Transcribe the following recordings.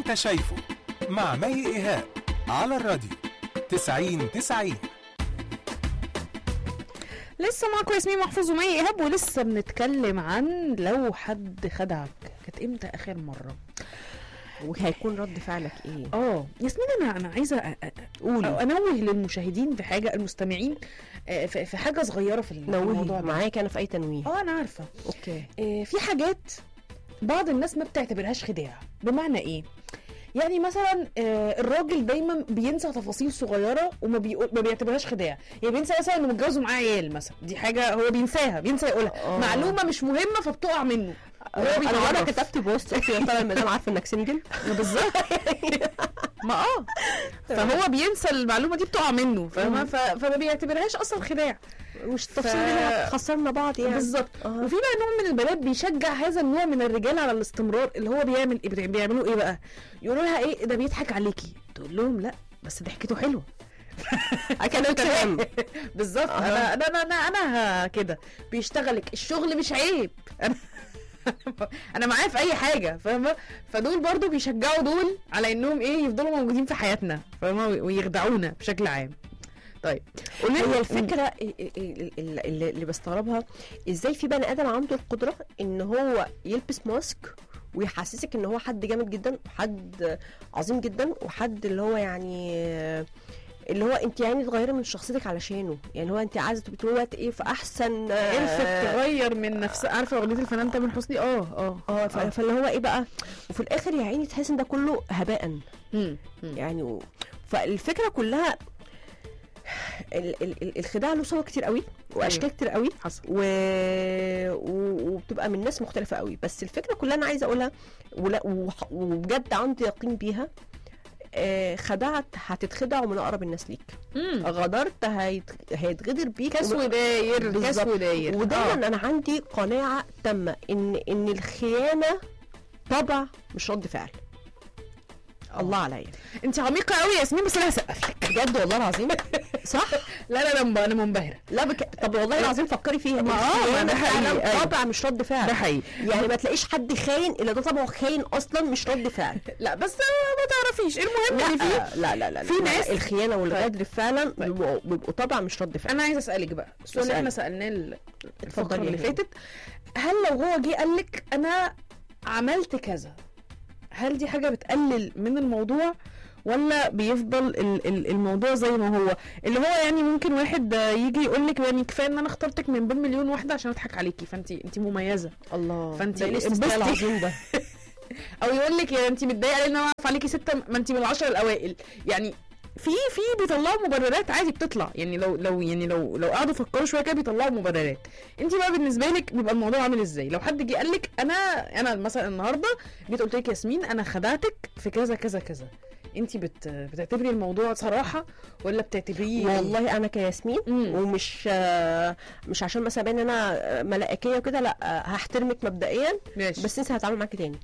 انت شايفه مع مي ايهاب على الراديو 90 90 لسه معاكم ياسمين محفوظ ومي ايهاب ولسه بنتكلم عن لو حد خدعك كانت امتى اخر مره وهيكون رد فعلك ايه اه ياسمين انا انا عايزه أ- أ- قولي. أو انوه للمشاهدين في حاجه المستمعين آه، في في حاجه صغيره في الموضوع نوهي ده معاك انا في اي تنويه اه انا عارفه اوكي آه، في حاجات بعض الناس ما بتعتبرهاش خداع بمعنى ايه يعني مثلا آه، الراجل دايما بينسى تفاصيل صغيره وما بيقول ما بيعتبرهاش خداع يعني بينسى مثلا انه متجوز ومعاه عيال مثلا دي حاجه هو بينساها بينسى يقولها آه. معلومه مش مهمه فبتقع منه وهو انا مره بيتعرف. كتبت بوست قلت يا ترى المدام عارفه انك سنجل بالظبط ما اه فهو بينسى المعلومه دي بتقع منه فاهمه مم. ف- فما بيعتبرهاش اصلا خداع مش التفصيل هنا خسرنا بعض يعني بالظبط آه. وفي بقى نوع من البنات بيشجع هذا النوع من الرجال على الاستمرار اللي هو بيعمل إيه بيعملوا ايه بقى يقولوا لها ايه ده بيضحك عليكي تقول لهم لا بس ضحكته حلوه كان تمام بالظبط أها. انا انا انا انا, أنا كده بيشتغلك الشغل مش عيب انا انا معاه في اي حاجه فاهمه فدول برضو بيشجعوا دول على انهم ايه يفضلوا موجودين في حياتنا فاهمه ويخدعونا بشكل عام طيب قولي هي الفكره ال- ال- ال- اللي اللي بستغربها ازاي في بني ادم عنده القدره ان هو يلبس ماسك ويحسسك ان هو حد جامد جدا وحد عظيم جدا وحد اللي هو يعني اللي هو انت يعني تغيري من شخصيتك علشانه يعني هو انت عايزه تبقي طول الوقت ايه في احسن عرفت آه، تغير من نفسها عارفه اغنيه الفنان تامر حسني اه اه اه ف- فاللي هو ايه بقى وفي الاخر يا عيني تحس ان ده كله هباء مم. مم. يعني و... فالفكره كلها ال... ال... ال- الخداع له صور كتير قوي واشكال أيوة. كتير قوي حصل و... و... وبتبقى من ناس مختلفه قوي بس الفكره كلها انا عايزه اقولها ولا... وح- وبجد عندي يقين بيها آه، خدعت هتتخدع من اقرب الناس ليك مم. غدرت هيت... هيتغدر بيك كاس ومن- وداير كاس بالظبط. وداير ودايما انا عندي قناعه تامه ان ان الخيانه طبع مش رد فعل الله عليا انت عميقه قوي يا ياسمين بس انا هسقف لك بجد والله العظيم صح لا لا لا انا منبهره لا بك... طب والله العظيم فكري فيها ما آه، ما ده حقيقي، فعلا أيوة. طبع مش رد فعل ده حقيقي يعني ما تلاقيش حد خاين الا ده طبعه خاين اصلا مش رد فعل لا بس ما تعرفيش المهم ان في لا لا لا لا في لا، ناس- الخيانه والغدر فعلا بيبقوا بيبقوا طبع مش رد فعل انا عايزه اسالك بقى السؤال اللي احنا اسألي. سالناه ال- الفقره اتفضلي اللي يا فاتت هل لو هو جه قال لك انا عملت كذا هل دي حاجه بتقلل من الموضوع ولا بيفضل ال- ال- الموضوع زي ما هو اللي هو يعني ممكن واحد آه، يجي يقول لك يعني كفايه ان انا اخترتك من بين مليون واحده عشان اضحك عليكي فانت انت مميزه الله فأنت ده إيه الاستثناء انبسطي. العظيم ده او يقول لك يا انت متضايقه لان انا واقف عليكي سته ما انت من العشره الاوائل يعني في في بيطلعوا مبررات عادي بتطلع يعني لو لو يعني لو لو قعدوا فكروا شويه كده بيطلعوا مبررات انت بقى بالنسبه لك بيبقى الموضوع عامل ازاي لو حد جه قال لك انا انا مثلا النهارده جيت قلت لك ياسمين انا خدعتك في كذا كذا كذا انت بت بتعتبري الموضوع صراحه ولا بتعتبريه والله انا كياسمين مم. ومش آه، مش عشان مثلا باين إن انا آه، ملائكيه وكده لا آه، هحترمك مبدئيا ماشي بس انت هتعامل معاكي تاني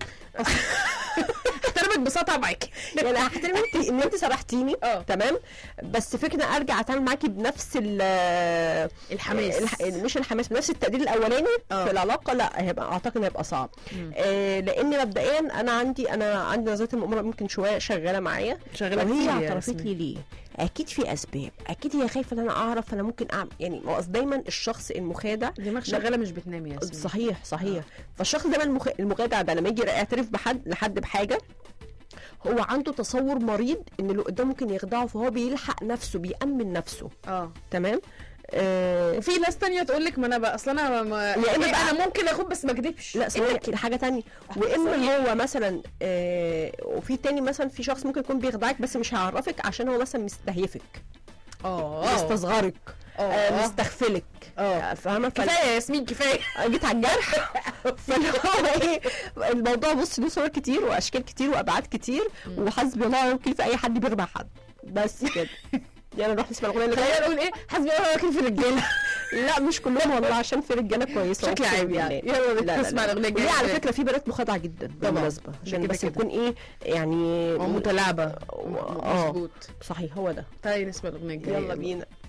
احترمك بساطه معاكي يعني هحترم انت ان انت سرحتيني اه تمام بس فكره ارجع اتعامل معاكي بنفس ال الحماس. الح... مش الحماس بنفس التقدير الاولاني اه. في العلاقه لا هيبقى اعتقد هيبقى صعب مم. آه لان مبدئيا انا عندي انا عندي نظريه المؤامره ممكن شويه شغاله معايا شغاله وهي كتير يا اعترفت ياسمين. لي ليه اكيد في اسباب اكيد هي خايفه ان انا اعرف انا ممكن اعمل يعني ما هو أصل دايما الشخص المخادع دماغ شغاله مش بتنام يا ياسمين صحيح صحيح فالشخص دايما المخ... المخادع ده لما يجي يعترف بحد لحد بحاجه هو عنده تصور مريض ان اللي قدامه ممكن يخدعه فهو بيلحق نفسه بيأمن نفسه اه تمام آه وفي ناس تانية تقول لك ما انا بقى اصل انا ما يا إما إيه بقى- انا ممكن اخد بس ما اكدبش لا ثواني دي حاجه تانية واما صحيح. هو مثلا آه وفي تاني مثلا في شخص ممكن يكون بيخدعك بس مش هيعرفك عشان هو مثلا مستهيفك اه مستصغرك آه اه مستغفلك اه فاهمه فال- كفايه يا ياسمين كفايه جيت على الجرح فاللي هو ايه الموضوع بص له صور كتير واشكال كتير وابعاد كتير وحسبي الله ونعم الوكيل في اي حد بيخدع حد بس كده يلا نروح نسمع الاغنيه اللي خلينا جايه نقول ايه حسبي الله ونعم الوكيل في الرجاله لا مش كلهم والله عشان في رجاله كويسه بشكل أقسم عام يعني بالله. يلا لا، لا، نسمع لا. الاغنيه وليه الجايه على فكره في بنات مخادعه جدا بالمناسبه عشان كده بس كده. يكون ايه يعني متلاعبه اه مظبوط صحيح هو ده تعالي نسمع الاغنيه الجايه يلا بينا